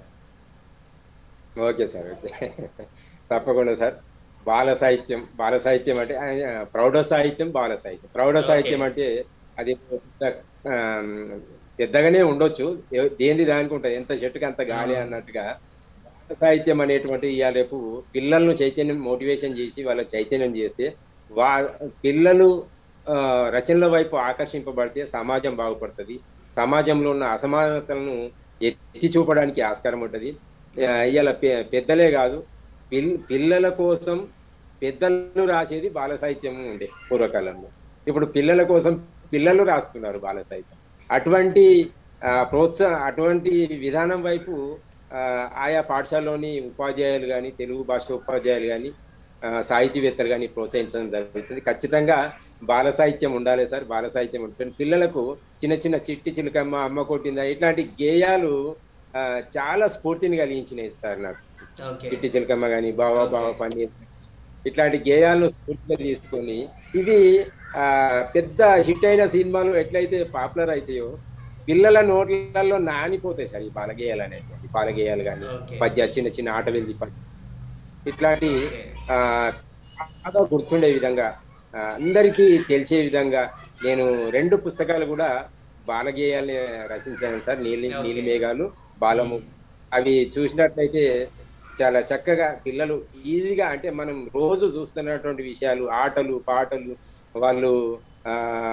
ఓకే సార్ ఓకే తప్పకుండా సార్ బాల సాహిత్యం బాల సాహిత్యం అంటే ఆ, ప్రౌఢ సాహిత్యం బాల సాహిత్యం ప్రౌఢ Okay. సాహిత్యం అంటే అది పెద్ద, ఆ, పెద్దగానే ఉండొచ్చు ఎ- దేనిది దానికి ఉంటుంది ఎంత చెట్టుకి అంత గాలి అవును. అన్నట్టుగా బాల సాహిత్యం అనేటువంటి ఇవాళ రేపు పిల్లలను చైతన్యం మోటివేషన్ చేసి వాళ్ళ చైతన్యం చేస్తే వా పిల్లలు ఆ, రచనల వైపు ఆకర్షింపబడితే సమాజం బాగుపడుతుంది సమాజంలో ఉన్న అసమానతలను ఎత్తి చూపడానికి ఆస్కారం ఉంటుంది ఇవాళ పెద్దలే కాదు పిల్ పిల్లల కోసం పెద్దలు రాసేది బాల సాహిత్యం ఉండే పూర్వకాలంలో ఇప్పుడు పిల్లల కోసం పిల్లలు రాస్తున్నారు బాల సాహిత్యం అటువంటి ఆ, ప్రోత్సాహ అటువంటి విధానం వైపు ఆ, ఆయా పాఠశాలలోని ఉపాధ్యాయులు కానీ తెలుగు భాష ఉపాధ్యాయులు కానీ సాహితీవేత్తలు కానీ ప్రోత్సహించడం జరుగుతుంది ఖచ్చితంగా బాల సాహిత్యం ఉండాలి సార్ బాల సాహిత్యం ఉంటుంది పిల్లలకు చిన్న చిన్న చిట్టి చిలుకమ్మ అమ్మ కొట్టిందా ఇట్లాంటి గేయాలు ఆ, చాలా స్ఫూర్తిని కలిగించినాయి సార్ నాకు ఓకే చిట్టి చిలకమ్మ కానీ బావా Okay. బావా పన్నీర్ ఇట్లాంటి గేయాలను స్ఫూర్తిగా తీసుకొని ఇవి ఆ, పెద్ద హిట్ అయిన సినిమాలు ఎట్లయితే పాపులర్ అవుతాయో పిల్లల నోట్లలో నానిపోతాయి సార్ ఈ బాలగేయాలు అనేటువంటి బాలగేయాలు కానీ Okay. పద్య చిన్న చిన్న ఆట వెళ్ళి పద్య ఇట్లాంటి ఓకే ఆ, బాగా గుర్తుండే విధంగా ఆ, అందరికీ తెలిసే విధంగా నేను రెండు పుస్తకాలు కూడా బాలగేయాల్ని రచించాను సార్ నీలి Okay. నీలి మేఘాలు బాలము అవి చూసినట్లయితే చాలా చక్కగా పిల్లలు ఈజీగా అంటే మనం రోజు చూస్తున్నటువంటి విషయాలు ఆటలు పాటలు వాళ్ళు ఆ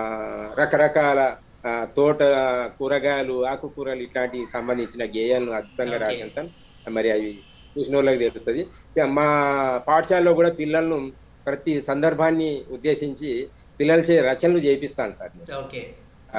రకరకాల ఆ, తోట కూరగాయలు ఆకుకూరలు ఇట్లాంటి సంబంధించిన గేయాలను అద్భుతంగా Okay. రాశాను సార్ మరి అవి చూసిన వాళ్ళకి తెలుస్తుంది ఇక మా పాఠశాలలో కూడా పిల్లలను ప్రతి సందర్భాన్ని ఉద్దేశించి పిల్లలచే రచనలు చేపిస్తాను సార్ నేను. ఓకే ఆ,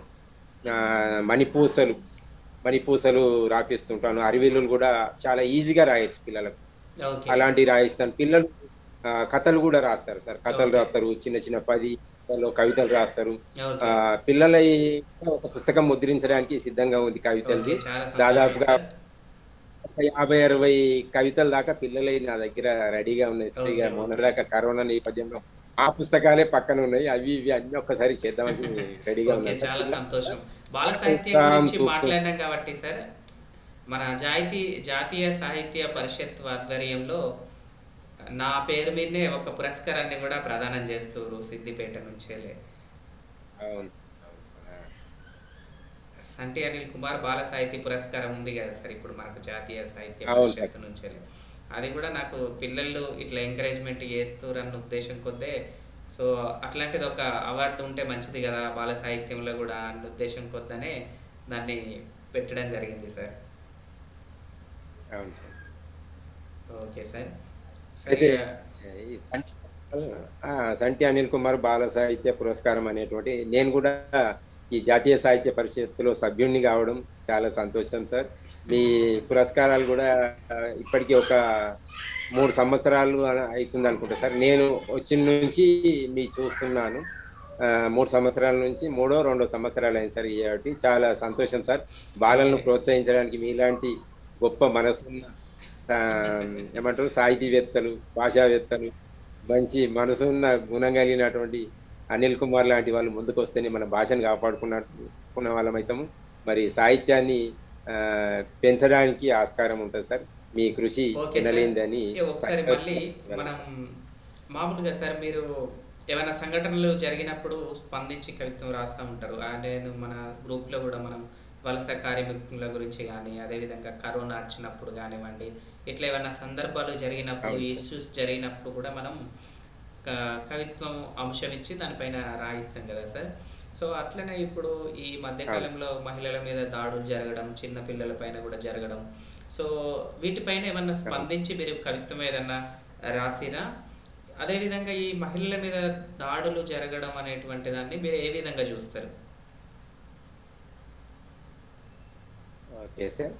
ఆ, మణిపూసలు మణిపూసలు రాపిస్తుంటాను అరివిల్లులు కూడా చాలా ఈజీగా రాయొచ్చు పిల్లలకు ఓకే అలాంటివి రాయిస్తాను పిల్లలు ఆ, కథలు కూడా రాస్తారు సార్ కథలు Okay. రాస్తారు చిన్న చిన్న పది కథలు, కవితలు రాస్తారు ఓకే ఆ, పిల్లలై ఒక పుస్తకం ముద్రించడానికి సిద్ధంగా ఉంది కవితలది ఓకే చాలా దాదాపుగా సంతోషం సార్. ఒక యాభై అరవై కవితలు దాకా పిల్లలై నా దగ్గర రెడీగా ఉన్నాయి సార్ ఇక Okay. మొన్నటిదాకా కరోనా నేపథ్యంలో ఆ పుస్తకాలే పక్కన ఉన్నాయి అవి ఇవి అన్ని ఒక్కసారి చేద్దామని రెడీగా ఓకే ఉన్నాయి చాలా సార్ సంతోషం బాల సాహిత్యం ఉత్తరం గురించి సూక్తం. మాట్లాడినాం కాబట్టి సార్ మన జాతీయ జాతీయ సాహిత్య పరిషత్ ఆధ్వర్యంలో నా పేరు మీదనే ఒక పురస్కారాన్ని కూడా ప్రదానం చేస్తారు సిద్దిపేట నుంచేలే అవును సార్, అవును సార్. సంటి అనిల్ కుమార్ బాల సాహితీ పురస్కారం ఉంది కదా సార్ ఇప్పుడు మనకు జాతీయ సాహిత్య అవును పరిషత్ నుంచి అది కూడా నాకు పిల్లలు ఇట్లా ఎంకరేజ్మెంట్ చేస్తారన్న ఉద్దేశం కొద్దే సో అట్లాంటిది ఒక అవార్డు ఉంటే మంచిది కదా బాల సాహిత్యంలో కూడా అన్న ఉద్దేశం కొద్దనే దాన్ని పెట్టడం జరిగింది సార్ అవును సార్ ఓకే సార్ అయితే సరే ఈ సంటి ఆ, సంటి అనిల్ కుమార్ బాల సాహిత్య పురస్కారం అనేటువంటి నేను కూడా ఈ జాతీయ సాహిత్య పరిషత్తులో సభ్యుణ్ణి కావడం చాలా సంతోషం సార్ మీ పురస్కారాలు కూడా ఆ, ఇప్పటికీ ఒక మూడు సంవత్సరాలు అన- అవుతుంది అనుకుంటా సార్ నేను వచ్చిన నుంచి మీ చూస్తున్నాను ఆ, మూడు సంవత్సరాల నుంచి మూడో రెండో సంవత్సరాలు అయింది సార్ కాబట్టి చాలా సంతోషం సార్ బాలలను ప్రోత్సహించడానికి మీలాంటి గొప్ప మనసున్న ఆ, ఏమంటారు సాహితీవేత్తలు భాషావేత్తలు మంచి మనసున్న గుణం కలిగినటువంటి అనిల్ కుమార్ లాంటి వాళ్ళు ముందుకు వస్తేనే మన భాషను కాపాడుకున్న వాళ్ళం అవుతాము మరి సాహిత్యాన్ని ఆ, పెంచడానికి ఆస్కారం ఉంటుంది సార్ మీ కృషి ఓకే సార్. వినలేందని ఏ, ఒకసారి మళ్ళీ మనం మామూలుగా సార్ మీరు ఏమైనా సంఘటనలు జరిగినప్పుడు స్పందించి కవిత్వం రాస్తూ ఉంటారు అంటే మన గ్రూప్లో కూడా మనం వలస కార్మికుల గురించి కానీ అదేవిధంగా కరోనా వచ్చినప్పుడు కానివ్వండి ఇట్లా ఏమైనా సందర్భాలు జరిగినప్పుడు అవును సార్. ఇష్యూస్ జరిగినప్పుడు కూడా మనం క- కవిత్వం అంశం ఇచ్చి దానిపైన రాయిస్తాం కదా సార్ సో అట్లనే ఇప్పుడు ఈ మధ్యకాలంలో మహిళల మీద దాడులు జరగడం చిన్న పిల్లల పైన కూడా జరగడం సో వీటిపైన ఏమన్నా స్పందించి మీరు కవిత్వం ఏదన్నా రాసిరా అదేవిధంగా ఈ మహిళల మీద దాడులు జరగడం అనేటువంటి దాన్ని మీరు ఏ విధంగా చూస్తారు ఓకే సార్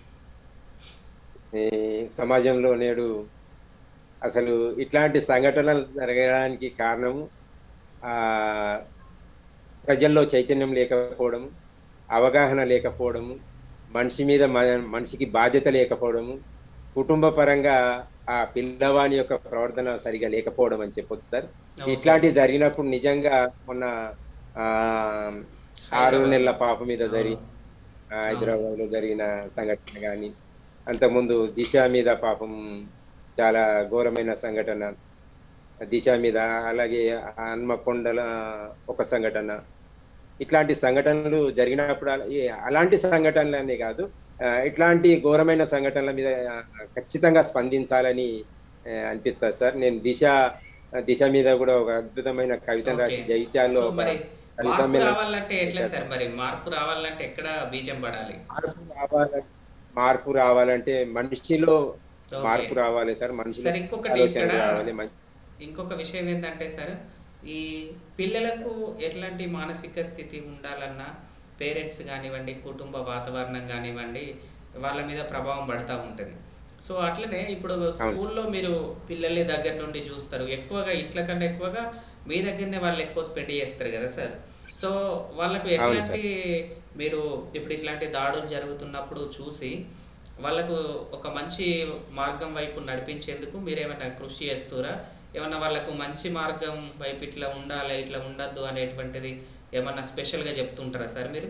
ఈ సమాజంలో నేడు అసలు ఇట్లాంటి సంఘటనలు జరగడానికి కారణము ఆ ప్రజల్లో చైతన్యం లేకపోవడము అవగాహన లేకపోవడము మనిషి మీద మ- మనిషికి బాధ్యత లేకపోవడము కుటుంబ పరంగా ఆ పిల్లవాని యొక్క ప్రవర్తన సరిగా లేకపోవడం అని చెప్పొచ్చు సార్ ఇట్లాంటివి జరిగినప్పుడు నిజంగా మొన్న ఆ ఆరు హైదరాబాద్. నెలల పాప మీద జరిగి ఆ, హైదరాబాద్ లో జరిగిన సంఘటన కానీ అంతకుముందు దిశ మీద పాపం చాలా ఘోరమైన సంఘటన దిశ మీద అలాగే హన్మకొండల ఒక సంఘటన ఇట్లాంటి సంఘటనలు జరిగినప్పుడు అలా- ఈ అలాంటి సంఘటనలనే కాదు ఆ, ఇట్లాంటి ఘోరమైన సంఘటనల మీద ఆ, ఖచ్చితంగా స్పందించాలని ఆ, అనిపిస్తుంది సార్ నేను దిశ దిశ మీద కూడా ఒక అద్భుతమైన కవితను రాసి ఓకే. జైత్యాల్లో సో ఒక మరి కవి మార్పు సమ్మేళనం రావాలంటే ఎట్లా సార్ మరి మార్పు రావాలంటే ఎక్కడ బీజం పడాలి మార్పు రావాలంటే మార్పు రావాలంటే మనిషిలో ఓకే. మార్పు రావాలి సార్ మనిషిలో సార్ ఇంకొకటి ఆలోచన ఇక్కడ రావాలి మం- ఇంకొక విషయం ఏంటంటే సార్ ఈ పిల్లలకు ఎట్లాంటి మానసిక స్థితి ఉండాలన్నా పేరెంట్స్ కానివ్వండి కుటుంబ వాతావరణం కానివ్వండి వాళ్ళ మీద ప్రభావం పడతా ఉంటుంది సో అట్లనే ఇప్పుడు స్కూల్లో మీరు పిల్లల్ని దగ్గర నుండి చూస్తారు ఎక్కువగా ఇట్ల కన్నా ఎక్కువగా మీ దగ్గరనే వాళ్ళు ఎక్కువ స్పెండ్ చేస్తారు కదా సార్ సో వాళ్ళకు అవును సార్. ఎట్లాంటి మీరు ఇప్పుడు ఇట్లాంటి దాడులు జరుగుతున్నప్పుడు చూసి వాళ్ళకు ఒక మంచి మార్గం వైపు నడిపించేందుకు మీరు ఏమైనా కృషి చేస్తారా ఏమన్నా వాళ్ళకు మంచి మార్గం వైపు ఇట్లా ఉండాలి ఇట్లా ఉండద్దు అనేటువంటిది ఏమన్నా స్పెషల్గా చెప్తుంటారా సార్ మీరు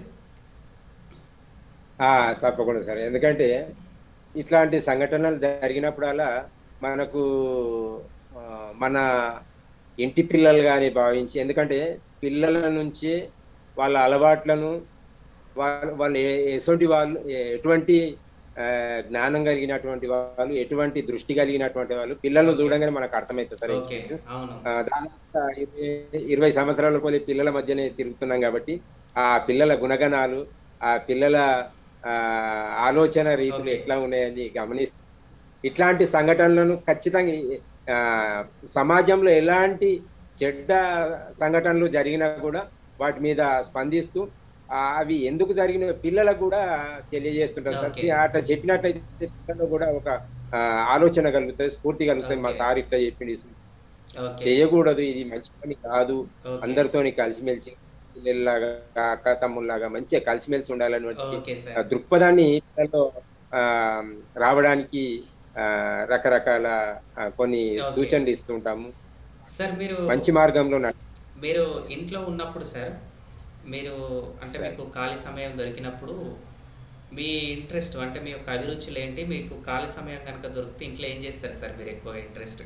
ఆ, తప్పకుండా సార్ ఎందుకంటే ఇట్లాంటి సంఘటనలు జరిగినప్పుడల్లా మనకు ఆ, మన ఇంటి పిల్లలు కానీ భావించి ఎందుకంటే పిల్లల నుంచి వాళ్ళ అలవాట్లను వాళ్ళు వాళ్ళు ఏ- ఎటువంటి వాళ్ళు ఏ- ఎటువంటి ఆ, జ్ఞానం కలిగినటువంటి వాళ్ళు ఎటువంటి దృష్టి కలిగినటువంటి వాళ్ళు పిల్లలను చూడంగానే మనకు అర్థమవుతుంది సార్ ఓకే అవును ఆ, దాదాపు ఇరవై ఇరవై సంవత్సరాల కొద్ది పిల్లల మధ్యనే తిరుగుతున్నాం కాబట్టి ఆ పిల్లల గుణగణాలు ఆ పిల్లల ఆ, ఆలోచన రీతులు Okay. ఎట్లా ఉన్నాయని గమనిస్తూ ఇట్లాంటి సంఘటనలను ఖచ్చితంగా ఆ, సమాజంలో ఎలాంటి చెడ్డ సంఘటనలు జరిగినా కూడా వాటి మీద స్పందిస్తూ ఆ, అవి ఎందుకు జరిగిన పిల్లలకు కూడా తెలియజేస్తుంటారు సార్ Okay. అట్లా చెప్పినట్లయితే పిల్లల్లో కూడా ఒక ఆ, ఆలోచన కలుగుతుంది స్ఫూర్తి కలుగుతుంది మా Okay. సార్ ఇట్లా చెప్పింది ఓకే చేయకూడదు ఇది మంచి పని కాదు ఓకే. అందరితోని కలిసిమెలిసి పిల్లల్లాగా అక్క తమ్ముళ్ళలాగా మంచిగా కలిసిమెలిసి ఉండాలన్నటువంటి ఓకే ఆ సార్ దృక్పథాన్ని పిల్లల్లో ఆ, రావడానికి ఆ, రకరకాల ఆ, కొన్ని Okay. సూచనలు ఇస్తుంటాము సార్ మీరు మంచి మార్గంలో నడ- మీరు ఇంట్లో ఉన్నప్పుడు సార్ మీరు అంటే మీకు ఖాళీ సమయం దొరికినప్పుడు మీ ఇంట్రెస్ట్ అంటే మీ యొక్క అభిరుచులు ఏంటి మీకు ఖాళీ సమయం కనుక దొరికితే ఇంట్లో ఏం చేస్తారు సార్ మీరు ఎక్కువ ఇంట్రెస్ట్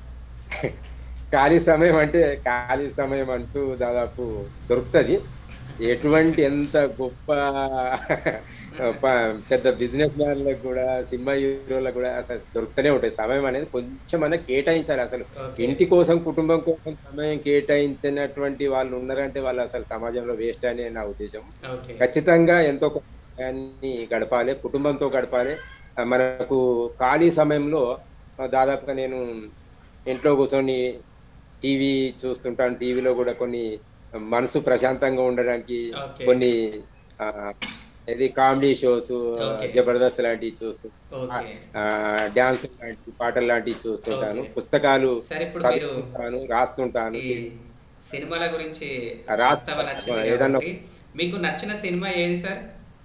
ఖాళీ సమయం అంటే ఖాళీ సమయం అంటూ దాదాపు దొరుకుతుంది ఎటువంటి ఎంత గొప్ప ప- పెద్ద బిజినెస్ మ్యాన్లకు కూడా సినిమా హీరోలకు కూడా అసలు దొరుకుతూనే ఉంటాయి సమయం అనేది కొంచెం అన్న కేటాయించాలి అసలు ఓకే ఇంటి కోసం కుటుంబం కోసం సమయం కేటాయించినటువంటి వాళ్ళు ఉన్నారంటే వాళ్ళు అసలు సమాజంలో వేస్ట్ అని నా ఉద్దేశం ఓకే ఖచ్చితంగా ఎంతో కొంత సమయాన్ని గడపాలి కుటుంబంతో గడపాలి ఆ, మనకు ఖాళీ సమయంలో ఆ, దాదాపుగా నేను ఇంట్లో కూర్చొని టీవీ చూస్తుంటాను టీవీలో కూడా కొన్ని మనసు ప్రశాంతంగా ఉండడానికి ఓకే. కొన్ని ఆ, ఇది కామెడీ షోస్ ఓకే. జబర్దస్త్ లాంటివి చూస్తూ ఓకే డాన్స్ లాంటి పాటలు లాంటివి చూస్తుంటాను ఓకే. పుస్తకాలు సరే ఇప్పుడు మీరు చదువుతుంటాను రాస్తుంటాను ఈ సినిమాల గురించి ఆ, రాస్తా- వాస్తవ నచ్చింది ఏదన్నా- కాబట్టి మీకు నచ్చిన సినిమా ఏది సార్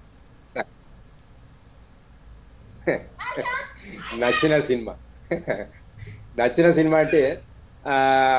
నచ్చిన సినిమా నచ్చిన సినిమా అంటే ఆ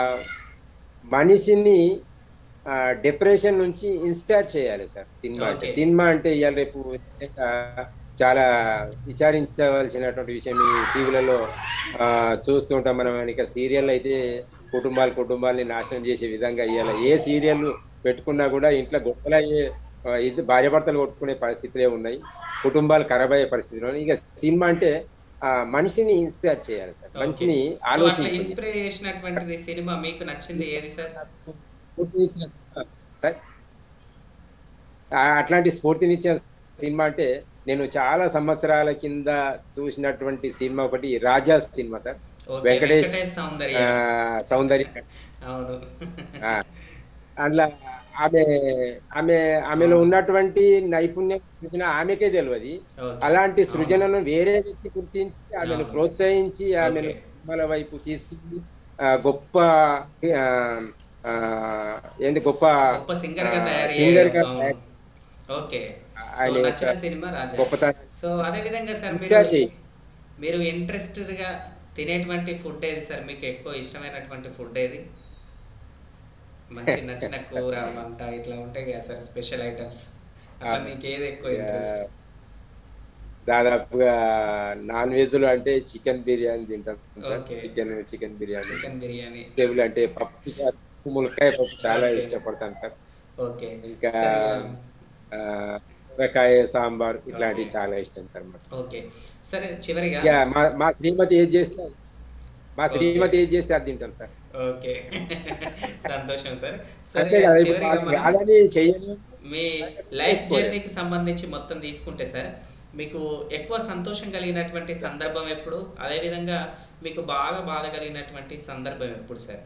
మనిషిని డిప్రెషన్ నుంచి ఇన్స్పైర్ చేయాలి సార్ సినిమా అంటే Okay. సినిమా అంటే ఇవాళ రేపు ఆ, చాలా విచారించవలసినటువంటి విషయం ఈ టీవీలలో చూస్తుంటాం మనం ఇక సీరియల్ అయితే కుటుంబాలు కుటుంబాలని నాశనం చేసే విధంగా ఇవాళ ఏ సీరియల్ పెట్టుకున్నా కూడా ఇంట్లో గొప్పలయ్యే ఆ, ఇది భార్యాభర్తలు కొట్టుకునే పరిస్థితులే ఉన్నాయి కుటుంబాలు ఖరాబ్ అయ్యే పరిస్థితులు ఉన్నాయి ఇక సినిమా అంటే ఆ, మనిషిని ఇన్స్పైర్ చేయాలి సార్ మనిషిని సో అట్లా ఆలోచించాలి ఇన్స్పైర్ చేసినటువంటిది సినిమా మీకు నచ్చింది ఏది సార్ స్ఫూర్తినిచ్చిన సినిమా సార్ ఆ, అట్లాంటి స్ఫూర్తినిచ్చిన సినిమా అంటే నేను చాలా సంవత్సరాల కింద చూసినటువంటి సినిమా ఒకటి Raja cinema sir okay Venkatesh Venkatesh Soundarya ఆ, సౌందర్య అవును ఆ, అందులో ఆమె ఆమె ఆమెలో ఉన్నటువంటి నైపుణ్యం గురించిన ఆమెకే తెలియదు ఓకే. అలాంటి సృజనను వేరే వ్యక్తి గుర్తించి ఆమెను అవును. ప్రోత్సహించి ఆమెను ఓకే. సినిమాల వైపు తీసుకెళ్ళి ఆ, గొప్ప ఆ, ఆ, ఏంది గొప్ప గొప్ప సింగర్ గా ఆ, తయారు singer గా అవును. తయారు- ఓకే సో ఆయన నచ్చిన యొక్క సినిమా రాజా గొప్పతనం సో అదే విధంగా సార్ ఇంకా మీరు చెయ్యి. మీరు ఇంట్రెస్టెడ్ గా తినేటువంటి ఫుడ్ ఏది సార్ మీకు ఎక్కువ ఇష్టమైనటువంటి ఫుడ్ ఏది మంచి నచ్చిన కూర వంట ఇట్లా ఉంటాయి కదా సార్ స్పెషల్ ఐటమ్స్ అట్లా ఆ. మీకు ఏది ఎక్కువ ఇంట్రెస్ట్ దాదాపుగా నాన్ వెజ్ లో అంటే చికెన్ బిర్యానీ తింటాం sir okay. Chicken chicken biryani chicken biryani vegetable అంటే పప్పు సార్ ములకాయ పప్పు చాలా ఓకే. ఇష్టపడతాను సార్ ఓకే ఇంకా సరే. ఆ, కూరకాయ సాంబార్ ఇట్లాంటివి ఓకే. చాలా ఇష్టం సార్ మాకు ఓకే సరే చివరిగా ఇక మా మా శ్రీమతి ఏది చేస్తే మా శ్రీమతి ఏది చేస్తే అది తింటాం సార్ ఓకే సంతోషం సార్ సరే అంతే కదా ఇప్పుడు చివరిగా మాకు మనం రాదని చెయ్యను మీ లైఫ్ తీసుకోలేదు. జర్నీకి సంబంధించి మొత్తం తీసుకుంటే సార్ మీకు ఎక్కువ సంతోషం కలిగినటువంటి సందర్భం ఎప్పుడు అదేవిధంగా మీకు బాగా బాధ కలిగినటువంటి సందర్భం ఎప్పుడు సార్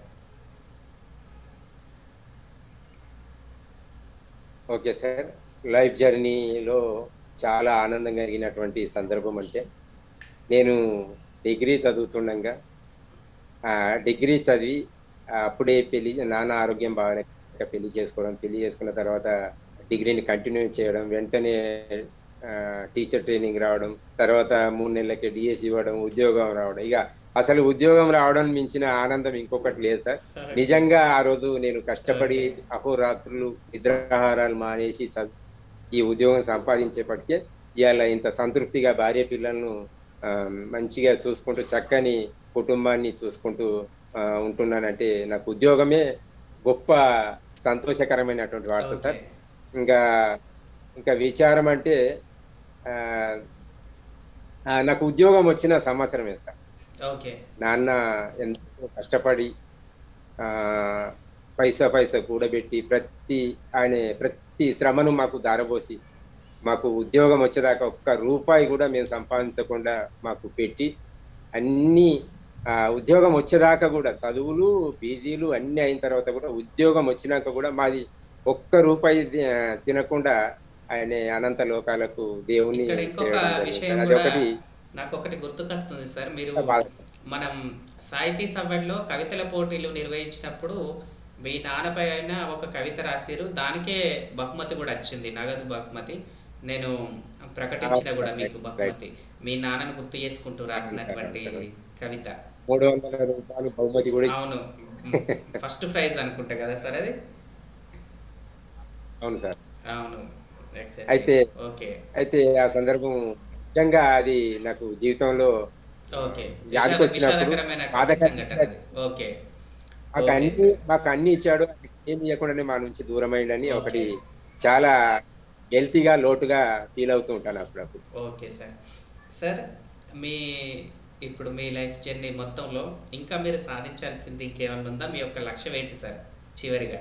ఓకే సార్ లైఫ్ జర్నీలో చాలా ఆనందం కలిగినటువంటి సందర్భం అంటే నేను డిగ్రీ చదువుతుండగా ఆ, డిగ్రీ చదివి ఆ, అప్పుడే పెళ్లి నాన్న ఆరోగ్యం బాగాలేక పెళ్లి చేసుకోవడం పెళ్లి చేసుకున్న తర్వాత డిగ్రీని కంటిన్యూ చేయడం వెంటనే ఆ, టీచర్ ట్రైనింగ్ రావడం తర్వాత మూడు నెలలకి డిఎస్ ఇవ్వడం ఉద్యోగం రావడం ఇక అసలు ఉద్యోగం రావడం మించిన ఆనందం ఇంకొకటి లేదు సార్ నిజంగా ఆ రోజు నేను కష్టపడి Okay. అహోరాత్రులు నిద్రాహారాలు మానేసి చదువు ఈ ఉద్యోగం సంపాదించేపటికే ఇవాళ ఇంత సంతృప్తిగా భార్య పిల్లలను ఆ, మంచిగా చూసుకుంటూ చక్కని కుటుంబాన్ని చూసుకుంటూ ఆ, ఉంటున్నానంటే నాకు ఉద్యోగమే గొప్ప సంతోషకరమైనటువంటి వార్త ఓకే సార్ ఇంకా ఇంకా విచారం అంటే ఆ, ఆ, నాకు ఉద్యోగం వచ్చిన సంవత్సరమే సార్ ఓకే నాన్న ఎంతో కష్టపడి ఆ పైసా పైసా కూడబెట్టి ప్రతి ఆయన ప్రతి శ్రమను మాకు దారబోసి మాకు ఉద్యోగం వచ్చేదాకా ఒక్క రూపాయి కూడా మేము సంపాదించకుండా మాకు పెట్టి అన్ని ఆ, ఉద్యోగం వచ్చేదాకా కూడా చదువులు పీజీలు అన్ని అయిన తర్వాత కూడా ఉద్యోగం వచ్చినాక కూడా మాది ఒక్క రూపాయి తి- తినకుండా ఆయన అనంత లోకాలకు దేవుణ్ణి ఇక్కడ ఇంకొక చేయడం జరిగింది. విషయం అది కూడా ఒకటి నాకు ఒకటి గుర్తుకొస్తుంది సార్ మీరు బాధ. మనం సాహితీ సభల్లో కవితల పోటీలు నిర్వహించినప్పుడు మీ నాన్నపై అయినా ఒక కవిత రాసిరు దానికే బహుమతి కూడా వచ్చింది నగదు బహుమతి నేను ప్రకటించిన కూడా మీకు బహుమతి మీ నాన్నను గుర్తు చేసుకుంటూ రాసినటువంటి కవిత మూడు వందల రూపాయలు బహుమతి కూడా ఇచ్చి- అవును ఫస్ట్ ప్రైజ్ అనుకుంటా కదా సార్ అది అవును సార్ అవును Exactly. అయితే ఓకే అయితే ఆ సందర్భం నిజంగా అది నాకు జీవితంలో ఓకే యాదకి వచ్చినప్పుడు విషాదకరమైనటువంటి బాధకర సంఘటన అది. ఓకే మాకు ఓకే అన్ని సార్. మాకు అన్ని ఇచ్చాడు ఏమి ఇవ్వకుండానే మా నుంచి దూరం అయిందని ఒకటి చాలా హెల్తీగా లోటుగా ఫీల్ అవుతూ ఉంటాను అప్పుడప్పుడు ఓకే సార్ సార్ మీ ఇప్పుడు మీ లైఫ్ జర్నీ మొత్తంలో ఇంకా మీరు సాధించాల్సింది ఇంకేమైనా ఉందా మీ యొక్క లక్ష్యం ఏంటి సార్ చివరిగా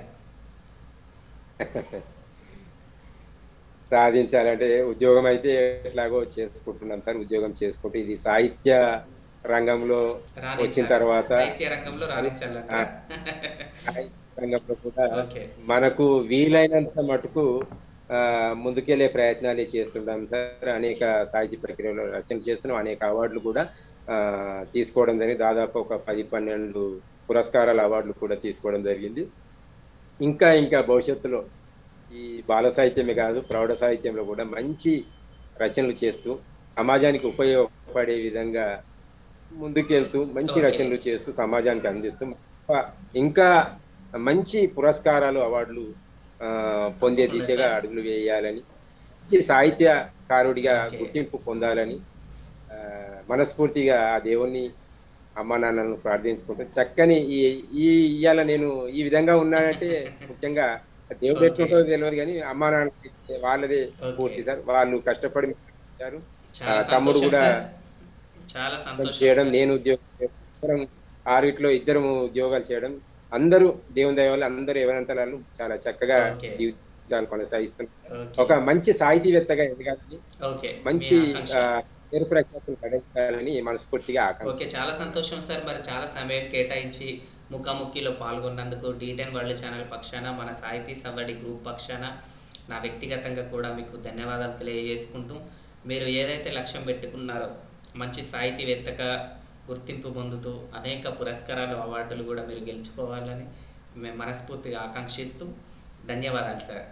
సాధించాలంటే ఉద్యోగం అయితే ఎట్లాగో చేసుకుంటున్నాం సార్ ఉద్యోగం చేసుకుంటూ ఇది సాహిత్య రంగంలో వచ్చిన రాణించాలి. తర్వాత సాహిత్య రంగంలో రాణించాలంట సాహిత్య రంగంలో కూడా ఓకే మనకు వీలైనంత మటుకు ఆ, ముందుకెళ్లే ప్రయత్నాలు చేస్తుంటాం సార్ అనేక సాహిత్య ప్రక్రియలో రచనలు చేస్తున్నాం అనేక అవార్డులు కూడా ఆ, తీసుకోవడం జరిగింది దాదాపు ఒక పది పన్నెండు పురస్కారాల అవార్డులు కూడా తీసుకోవడం జరిగింది ఇంకా ఇంకా భవిష్యత్తులో ఈ బాల సాహిత్యమే కాదు ప్రౌఢ సాహిత్యంలో కూడా మంచి రచనలు చేస్తూ సమాజానికి ఉపయోగపడే విధంగా ముందుకెళ్తూ మంచి Okay. రచనలు చేస్తూ సమాజానికి అందిస్తూ ఇంకా- ఇంకా మంచి పురస్కారాలు అవార్డులు ఆ, పొందే తప్పకుండా దిశగా సార్. అడుగులు వేయాలని మంచి సాహిత్యకారుడిగా Okay. గుర్తింపు పొందాలని ఆ, మనస్ఫూర్తిగా ఆ దేవుణ్ణి అమ్మా నాన్నలను ప్రార్థించుకుంటూ చక్కని ఈ ఈ ఇవాళ నేను ఈ విధంగా ఉన్నానంటే ముఖ్యంగా దేవుడు Okay. ఎట్లుంటో తెలియదు కానీ అమ్మా నాన్న వాళ్ళదే Okay. స్ఫూర్తి సార్ వాళ్ళు కష్టపడి చేశారు. చాలా ఆ, తమ్ముడు సంతోషం కూడా సార్ చాలా సంతోషం చేయడం సార్. నేను ఉద్యోగం చేయడం, ఇద్దరం ఆరిట్లో ఇద్దరం ఉద్యోగాలు చేయడం అందరూ దేవుని దయ వల్ల అందరూ ఎవరంతరాలు చాలా చక్కగా Okay. జీవితాలు కొనసాగిస్తున్నారు ఓకే. ఒక మంచి సాహితీవేత్తగా ఎదగాలని ఓకే మంచి మీ ఆకాంక్ష. ఆ, పేరు ప్రఖ్యాతులు గడించాలని మనస్ఫూర్తిగా ఆకాంక్ష ఓకే చాలా సంతోషం సార్ మరి చాలా సమయం కేటాయించి ముఖాముఖిలో పాల్గొన్నందుకు డీటెన్ వరల్డ్ ఛానల్ పక్షాన మన సాహితీ సవ్వడి గ్రూప్ పక్షాన నా వ్యక్తిగతంగా కూడా మీకు ధన్యవాదాలు తెలియజేసుకుంటూ మీరు ఏదైతే లక్ష్యం పెట్టుకున్నారో మంచి సాహితీవేత్తగా గుర్తింపు పొందుతూ అనేక పురస్కారాలు అవార్డులు కూడా మీరు గెలుచుకోవాలని మేము మనస్ఫూర్తిగా ఆకాంక్షిస్తూ ధన్యవాదాలు సార్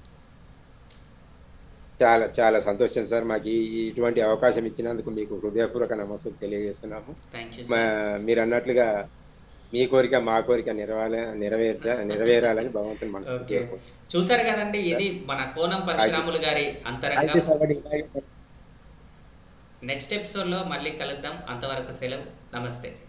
చాలా చాలా సంతోషం సార్ మాకు ఈ- ఇటువంటి అవకాశం ఇచ్చినందుకు మీకు హృదయపూర్వక నమస్సు తెలియజేస్తున్నాము థ్యాంక్ యూ మా- సార్ మీరు అన్నట్లుగా మీ కోరిక మా కోరిక నెరవేర నెరవేర్చ నెరవేరాలని భగవంతుని మనసు ఓకే చూసారు కదండి ఇది మన కోనం పరశురాములు గారి అంతరంగం అయితే సవడి ఇలాగే నెక్స్ట్ ఎపిసోడ్లో మళ్ళీ కలుద్దాం అంతవరకు సెలవు నమస్తే